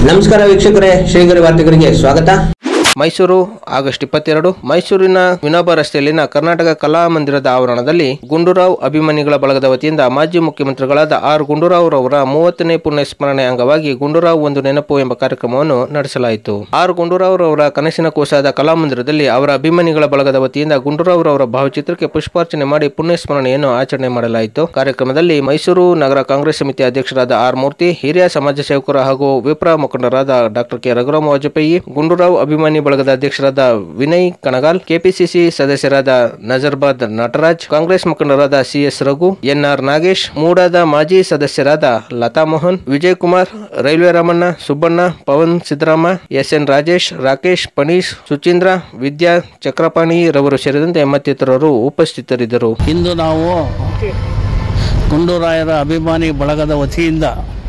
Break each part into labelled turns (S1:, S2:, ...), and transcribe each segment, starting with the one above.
S1: ನಮಸ್ಕಾರ ವೀಕ್ಷಕರೇ ಶ್ರೀಗರಿ ವಾರ್ತೆಗರಿಗೆ ಸ್ವಾಗತ
S2: ಮೈಸೂರು ಆಗಸ್ಟ್ ಇಪ್ಪತ್ತೆರಡು ಮೈಸೂರಿನ ವಿನೋಬ ರಸ್ತೆಯಲ್ಲಿನ ಕರ್ನಾಟಕ ಕಲಾ ಮಂದಿರದ ಆವರಣದಲ್ಲಿ ಗುಂಡೂರಾವ್ ಅಭಿಮಾನಿಗಳ ಬಳಗದ ವತಿಯಿಂದ ಮಾಜಿ ಮುಖ್ಯಮಂತ್ರಿಗಳಾದ ಆರ್ ಗುಂಡೂರಾವ್ ರವರ ಮೂವತ್ತನೇ ಪುಣ್ಯಸ್ಮರಣೆ ಅಂಗವಾಗಿ ಗುಂಡೂರಾವ್ ಒಂದು ನೆನಪು ಎಂಬ ಕಾರ್ಯಕ್ರಮವನ್ನು ನಡೆಸಲಾಯಿತು ಆರ್ ಗುಂಡೂರಾವ್ ರವರ ಕನಸಿನ ಕೂಸಾದ ಕಲಾಮಂದಿರದಲ್ಲಿ ಅವರ ಅಭಿಮಾನಿಗಳ ಬಳಗದ ವತಿಯಿಂದ ಗುಂಡೂರಾವ್ ರವರ ಭಾವಚಿತ್ರಕ್ಕೆ ಪುಷ್ಪಾರ್ಚನೆ ಮಾಡಿ ಪುಣ್ಯಸ್ಮರಣೆಯನ್ನು ಆಚರಣೆ ಮಾಡಲಾಯಿತು ಕಾರ್ಯಕ್ರಮದಲ್ಲಿ ಮೈಸೂರು ನಗರ ಕಾಂಗ್ರೆಸ್ ಸಮಿತಿ ಅಧ್ಯಕ್ಷರಾದ ಆರ್ ಮೂರ್ತಿ ಹಿರಿಯ ಸಮಾಜ ಸೇವಕರು ಹಾಗೂ ವಿಪ್ರ ಮುಖಂಡರಾದ ಡಾಕ್ಟರ್ ಕೆ ರಘುರಾಮ ವಾಜಪೇಯಿ ಗುಂಡೂರಾವ್ ಅಭಿಮಾನಿ ಬಳಗದ ಅಧ್ಯಕ್ಷರಾದ ವಿನಯ್ ಕಣಗಾಲ್ ಕೆಪಿಸಿಸಿ ಸದಸ್ಯರಾದ ನಜರ್ಬಾದ್ ನಟರಾಜ್ ಕಾಂಗ್ರೆಸ್ ಮುಖಂಡರಾದ ಸಿಎಸ್ ರಘು ಎನ್ಆರ್ ನಾಗೇಶ್ ಮೂಡಾದ ಮಾಜಿ ಸದಸ್ಯರಾದ ಲತಾ ಮೋಹನ್ ವಿಜಯ್ ಕುಮಾರ್ ರೈಲ್ವೆ ರಾಮಣ್ಣ ಸುಬ್ಬಣ್ಣ ಪವನ್ ಸಿದ್ದರಾಮ ಎಸ್ಎನ್ ರಾಜೇಶ್ ರಾಕೇಶ್ ಪಣೀಶ್ ಸುಚೀಂದ್ರ ವಿದ್ಯಾ ಚಕ್ರಪಾಣಿ ರವರು ಸೇರಿದಂತೆ ಮತ್ತಿತರರು ಉಪಸ್ಥಿತರಿದ್ದರು
S3: ಇಂದು ನಾವು ಗುಂಡೂರಾಯರ ಅಭಿಮಾನಿ ಬಳಗದ ವತಿಯಿಂದ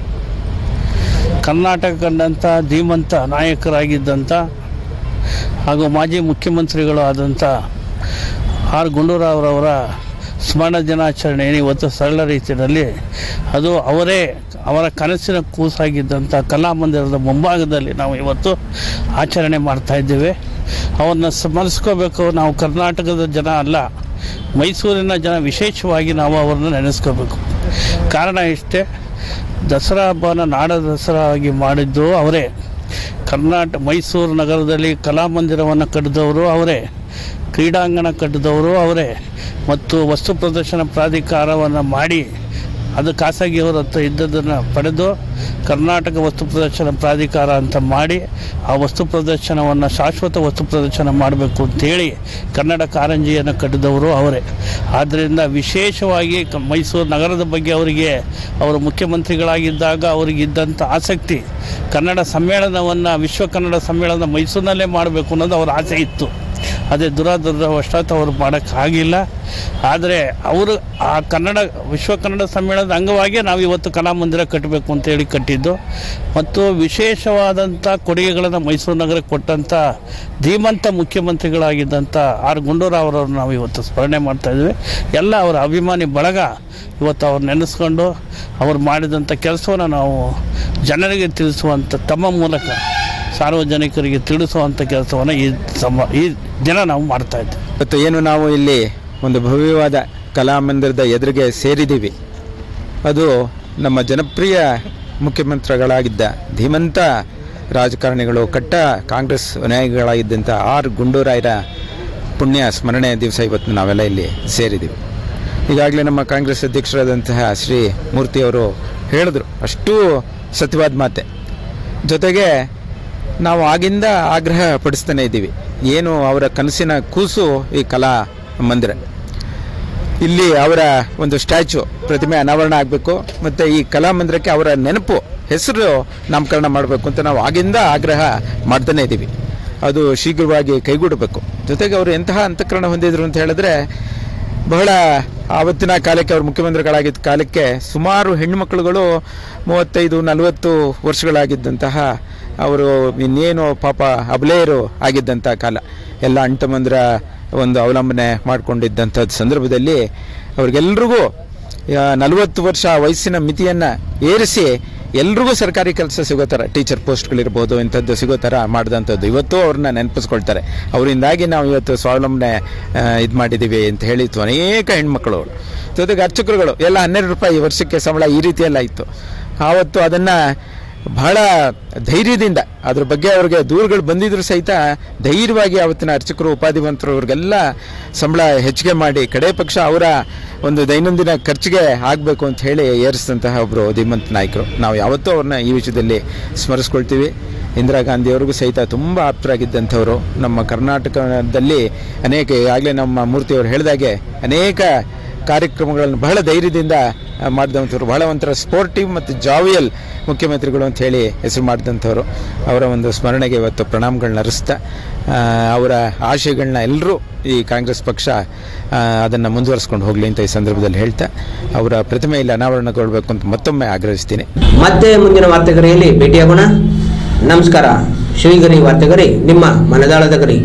S3: ಕರ್ನಾಟಕ ಕಂಡಂಥ ಧೀಮಂತ ನಾಯಕರಾಗಿದ್ದಂಥ ಹಾಗೂ ಮಾಜಿ ಮುಖ್ಯಮಂತ್ರಿಗಳು ಆದಂಥ ಆರ್ ಗುಂಡೂರಾವ್ರವರ ಸ್ಮರಣ ದಿನಾಚರಣೆ ಇವತ್ತು ಸರಳ ರೀತಿಯಲ್ಲಿ ಅದು ಅವರೇ ಅವರ ಕನಸಿನ ಕೂಸಾಗಿದ್ದಂಥ ಕಲಾಮಂದಿರದ ಮುಂಭಾಗದಲ್ಲಿ ನಾವು ಇವತ್ತು ಆಚರಣೆ ಮಾಡ್ತಾ ಇದ್ದೇವೆ ಅವ್ರನ್ನ ಸ್ಮರಿಸ್ಕೋಬೇಕು ನಾವು ಕರ್ನಾಟಕದ ಜನ ಅಲ್ಲ ಮೈಸೂರಿನ ಜನ ವಿಶೇಷವಾಗಿ ನಾವು ಅವ್ರನ್ನ ನೆನೆಸ್ಕೋಬೇಕು ಕಾರಣ ಇಷ್ಟೇ ದಸರಾ ಹಬ್ಬನ ನಾಡ ದಸರಾ ಆಗಿ ಮಾಡಿದ್ದು ಅವರೇ ಕರ್ನಾಟಕ ಮೈಸೂರು ನಗರದಲ್ಲಿ ಕಲಾಮಂದಿರವನ್ನು ಕಟ್ಟಿದವರು ಅವರೇ ಕ್ರೀಡಾಂಗಣ ಕಟ್ಟಿದವರು ಅವರೇ ಮತ್ತು ವಸ್ತು ಪ್ರದರ್ಶನ ಪ್ರಾಧಿಕಾರವನ್ನು ಮಾಡಿ ಅದು ಖಾಸಗಿಯವರ ಹತ್ರ ಇದ್ದದನ್ನು ಪಡೆದು ಕರ್ನಾಟಕ ವಸ್ತು ಪ್ರದರ್ಶನ ಪ್ರಾಧಿಕಾರ ಅಂತ ಮಾಡಿ ಆ ವಸ್ತು ಪ್ರದರ್ಶನವನ್ನು ಶಾಶ್ವತ ವಸ್ತು ಪ್ರದರ್ಶನ ಮಾಡಬೇಕು ಅಂತೇಳಿ ಕನ್ನಡ ಕಾರಂಜಿಯನ್ನು ಕಟ್ಟಿದವರು ಅವರೇ ಆದ್ದರಿಂದ ವಿಶೇಷವಾಗಿ ಕ- ಮೈಸೂರು ನಗರದ ಬಗ್ಗೆ ಅವರಿಗೆ ಅವರು ಮುಖ್ಯಮಂತ್ರಿಗಳಾಗಿದ್ದಾಗ ಅವರಿಗಿದ್ದಂಥ ಆಸಕ್ತಿ ಕನ್ನಡ ಸಮ್ಮೇಳನವನ್ನು ವಿಶ್ವ ಕನ್ನಡ ಸಮ್ಮೇಳನ ಮೈಸೂರಿನಲ್ಲೇ ಮಾಡಬೇಕು ಅನ್ನೋದು ಅವರ ಆಸೆ ಇತ್ತು ಅದೇ ದುರಾದೃಷ್ಟವಶಾತ್ ಅವರು ಮಾಡೋಕ್ಕಾಗಿಲ್ಲ ಆದರೆ ಅವರು ಆ ಕನ್ನಡ ವಿಶ್ವ ಕನ್ನಡ ಸಮ್ಮೇಳನದ ಅಂಗವಾಗಿ ನಾವು ಇವತ್ತು ಕಲಾಮಂದಿರ ಕಟ್ಟಬೇಕು ಅಂತೇಳಿ ಕಟ್ಟಿದ್ದು ಮತ್ತು ವಿಶೇಷವಾದಂಥ ಕೊಡುಗೆಗಳನ್ನು ಮೈಸೂರು ನಗರಕ್ಕೆ ಕೊಟ್ಟಂಥ ಧೀಮಂತ ಮುಖ್ಯಮಂತ್ರಿಗಳಾಗಿದ್ದಂಥ ಆರ್ ಗುಂಡೂರಾವ್ರವ್ರನ್ನ ನಾವು ಇವತ್ತು ಸ್ಮರಣೆ ಮಾಡ್ತಾ ಇದ್ವಿ ಎಲ್ಲ ಅವರ ಅಭಿಮಾನಿ ಬಳಗ ಇವತ್ತು ಅವ್ರು ನೆನೆಸ್ಕೊಂಡು ಅವ್ರು ಮಾಡಿದಂಥ ಕೆಲಸವನ್ನು ನಾವು ಜನರಿಗೆ ತಿಳಿಸುವಂಥ ತಮ್ಮ ಮೂಲಕ ಸಾರ್ವಜನಿಕರಿಗೆ ತಿಳಿಸುವಂಥ ಕೆಲಸವನ್ನು ಈ ಸಮ ಈ ದಿನ ನಾವು ಮಾಡ್ತಾ ಇದ್ದೇವೆ
S4: ಇವತ್ತು ಏನು ನಾವು ಇಲ್ಲಿ ಒಂದು ಭವ್ಯವಾದ ಕಲಾಮಂದಿರದ ಎದುರಿಗೆ ಸೇರಿದ್ದೀವಿ ಅದು ನಮ್ಮ ಜನಪ್ರಿಯ ಮುಖ್ಯಮಂತ್ರಿಗಳಾಗಿದ್ದ ಧೀಮಂತ ರಾಜಕಾರಣಿಗಳು ಕಟ್ಟ ಕಾಂಗ್ರೆಸ್ ನಾಯಕಗಳಾಗಿದ್ದಂಥ ಆರ್ ಗುಂಡೂರಾಯರ ಪುಣ್ಯ ಸ್ಮರಣೆ ದಿವಸ ಇವತ್ತು ನಾವೆಲ್ಲ ಇಲ್ಲಿ ಸೇರಿದ್ದೀವಿ ಈಗಾಗಲೇ ನಮ್ಮ ಕಾಂಗ್ರೆಸ್ ಅಧ್ಯಕ್ಷರಾದಂತಹ ಶ್ರೀ ಮೂರ್ತಿಯವರು ಹೇಳಿದ್ರು ಅಷ್ಟೂ ಸತ್ಯವಾದ ಮಾತೆ ಜೊತೆಗೆ ನಾವು ಆಗಿಂದ ಆಗ್ರಹ ಪಡಿಸ್ತಾನೆ ಇದ್ದೀವಿ ಏನು ಅವರ ಕನಸಿನ ಕೂಸು ಈ ಕಲಾ ಮಂದಿರ ಇಲ್ಲಿ ಅವರ ಒಂದು ಸ್ಟ್ಯಾಚು ಪ್ರತಿಮೆ ಅನಾವರಣ ಆಗಬೇಕು ಮತ್ತು ಈ ಕಲಾಮಂದಿರಕ್ಕೆ ಅವರ ನೆನಪು ಹೆಸರು ನಾಮಕರಣ ಮಾಡಬೇಕು ಅಂತ ನಾವು ಆಗಿಂದ ಆಗ್ರಹ ಮಾಡ್ತಾನೆ ಇದ್ದೀವಿ ಅದು ಶೀಘ್ರವಾಗಿ ಕೈಗೂಡಬೇಕು ಜೊತೆಗೆ ಅವರು ಎಂತಹ ಅಂತಃಕರಣ ಹೊಂದಿದ್ರು ಅಂತ ಹೇಳಿದ್ರೆ ಬಹಳ ಆವತ್ತಿನ ಕಾಲಕ್ಕೆ ಅವರು ಮುಖ್ಯಮಂತ್ರಿಗಳಾಗಿದ್ದ ಕಾಲಕ್ಕೆ ಸುಮಾರು ಹೆಣ್ಣುಮಕ್ಕಳುಗಳು ಮೂವತ್ತೈದು ನಲವತ್ತು ವರ್ಷಗಳಾಗಿದ್ದಂತಹ ಅವರು ಇನ್ನೇನು ಪಾಪ ಅಬಲೆಯರು ಆಗಿದ್ದಂಥ ಕಾಲ ಎಲ್ಲ ಅಣ್ತಮ್ಮಂದ್ರ ಒಂದು ಅವಲಂಬನೆ ಮಾಡಿಕೊಂಡಿದ್ದಂಥದ್ದು ಸಂದರ್ಭದಲ್ಲಿ ಅವ್ರಿಗೆಲ್ರಿಗೂ ನಲವತ್ತು ವರ್ಷ ವಯಸ್ಸಿನ ಮಿತಿಯನ್ನು ಏರಿಸಿ ಎಲ್ರಿಗೂ ಸರ್ಕಾರಿ ಕೆಲಸ ಸಿಗೋ ಥರ ಟೀಚರ್ ಪೋಸ್ಟ್ಗಳಿರ್ಬೋದು ಇಂಥದ್ದು ಸಿಗೋ ಥರ ಮಾಡಿದಂಥದ್ದು ಇವತ್ತು ಅವ್ರನ್ನ ನೆನಪಿಸ್ಕೊಳ್ತಾರೆ ಅವರಿಂದಾಗಿ ನಾವು ಇವತ್ತು ಸ್ವಾವಲಂಬನೆ ಇದು ಮಾಡಿದ್ದೀವಿ ಅಂತ ಹೇಳಿತ್ತು ಅನೇಕ ಹೆಣ್ಮಕ್ಳು ಜೊತೆಗೆ ಅರ್ಚಕರುಗಳು ಎಲ್ಲ ಹನ್ನೆರಡು ರೂಪಾಯಿ ವರ್ಷಕ್ಕೆ ಸಂಬಳ ಈ ರೀತಿಯೆಲ್ಲ ಇತ್ತು ಆವತ್ತು ಅದನ್ನು ಬಹಳ ಧೈರ್ಯದಿಂದ ಅದ್ರ ಬಗ್ಗೆ ಅವ್ರಿಗೆ ದೂರುಗಳು ಬಂದಿದ್ರು ಸಹಿತ ಧೈರ್ಯವಾಗಿ ಆವತ್ತಿನ ಅರ್ಚಕರು ಉಪಾಧಿವಂತರು ಅವ್ರಿಗೆಲ್ಲ ಸಂಬಳ ಹೆಚ್ಚಿಗೆ ಮಾಡಿ ಕಡೆ ಪಕ್ಷ ಅವರ ಒಂದು ದೈನಂದಿನ ಖರ್ಚಿಗೆ ಆಗಬೇಕು ಅಂತ ಹೇಳಿ ಏರಿಸಿದಂತಹ ಒಬ್ಬರು ಧೀಮಂತ ನಾಯಕರು ನಾವು ಯಾವತ್ತೂ ಅವ್ರನ್ನ ಈ ವಿಷಯದಲ್ಲಿ ಸ್ಮರಿಸ್ಕೊಳ್ತೀವಿ ಇಂದಿರಾ ಗಾಂಧಿಯವ್ರಿಗೂ ಸಹಿತ ತುಂಬ ಆಪ್ತರಾಗಿದ್ದಂಥವ್ರು ನಮ್ಮ ಕರ್ನಾಟಕದಲ್ಲಿ ಅನೇಕ ಈಗಾಗಲೇ ನಮ್ಮ ಮೂರ್ತಿಯವರು ಹೇಳಿದಾಗೆ ಅನೇಕ ಕಾರ್ಯಕ್ರಮಗಳನ್ನು ಬಹಳ ಧೈರ್ಯದಿಂದ ಆ, ಮಾಡಿದಂಥವ್ರು ಬಹಳ ಒಂಥರ ಸ್ಪೋರ್ಟಿವ್ ಮತ್ತು ಜಾವಿಯಲ್ ಮುಖ್ಯಮಂತ್ರಿಗಳು ಅಂತ ಹೇಳಿ ಹೆಸರು ಮಾಡಿದಂಥವ್ರು ಅವರ ಒಂದು ಸ್ಮರಣೆಗೆ ಇವತ್ತು ಪ್ರಣಾಮಗಳನ್ನ ಅರ್ಸ್ತಾ ಆ, ಅವರ ಆಶಯಗಳನ್ನ ಎಲ್ಲರೂ ಈ ಕಾಂಗ್ರೆಸ್ ಪಕ್ಷ ಅದನ್ನು ಮುಂದುವರಿಸ್ಕೊಂಡು ಹೋಗಲಿ ಅಂತ ಈ ಸಂದರ್ಭದಲ್ಲಿ ಹೇಳ್ತಾ ಅವರ ಪ್ರತಿಮೆಯಲ್ಲಿ ಅನಾವರಣಗೊಳ್ಬೇಕು ಅಂತ ಮತ್ತೊಮ್ಮೆ ಆಗ್ರಹಿಸ್ತೀನಿ
S1: ಮತ್ತೆ ಮುಂದಿನ ವಾರ್ತೆಗರಿಯಲ್ಲಿ ಭೇಟಿಯಾಗೋಣ ನಮಸ್ಕಾರ ಶ್ರೀಗರಿ ವಾರ್ತೆಗರಿ ನಿಮ್ಮ ಮನದಾಳದ ಗರಿ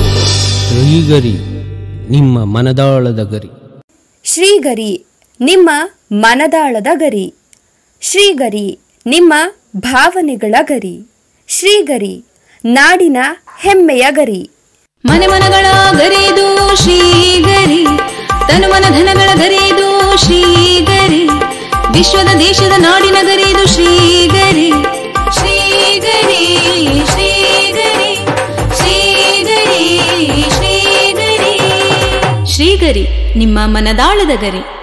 S5: ಶ್ರೀಗರಿ ನಿಮ್ಮ ಮನದಾಳದ ಗರಿ
S6: ಶ್ರೀಗರಿ ನಿಮ್ಮ ಮನದಾಳದ ಗರಿ ಶ್ರೀಗರಿ ನಿಮ್ಮ ಭಾವನೆಗಳ ಗರಿ ಶ್ರೀಗರಿ ನಾಡಿನ ಹೆಮ್ಮೆಯ ಗರಿ
S7: ಮನೆ ಮನಗಳ ಗರಿದು ಶ್ರೀಗರಿ ತನು ಮನ ಧನಗಳ ಗರಿದು ಶ್ರೀಗರಿ ವಿಶ್ವದ ದೇಶದ ನಾಡಿನ ಗರಿದು ಶ್ರೀಗರಿ ಶ್ರೀಗರಿ ಶ್ರೀಗರಿ ಶ್ರೀಗರಿ ಶ್ರೀಗರಿ ಶ್ರೀಗರಿ ನಿಮ್ಮ ಮನದಾಳದ ಗರಿ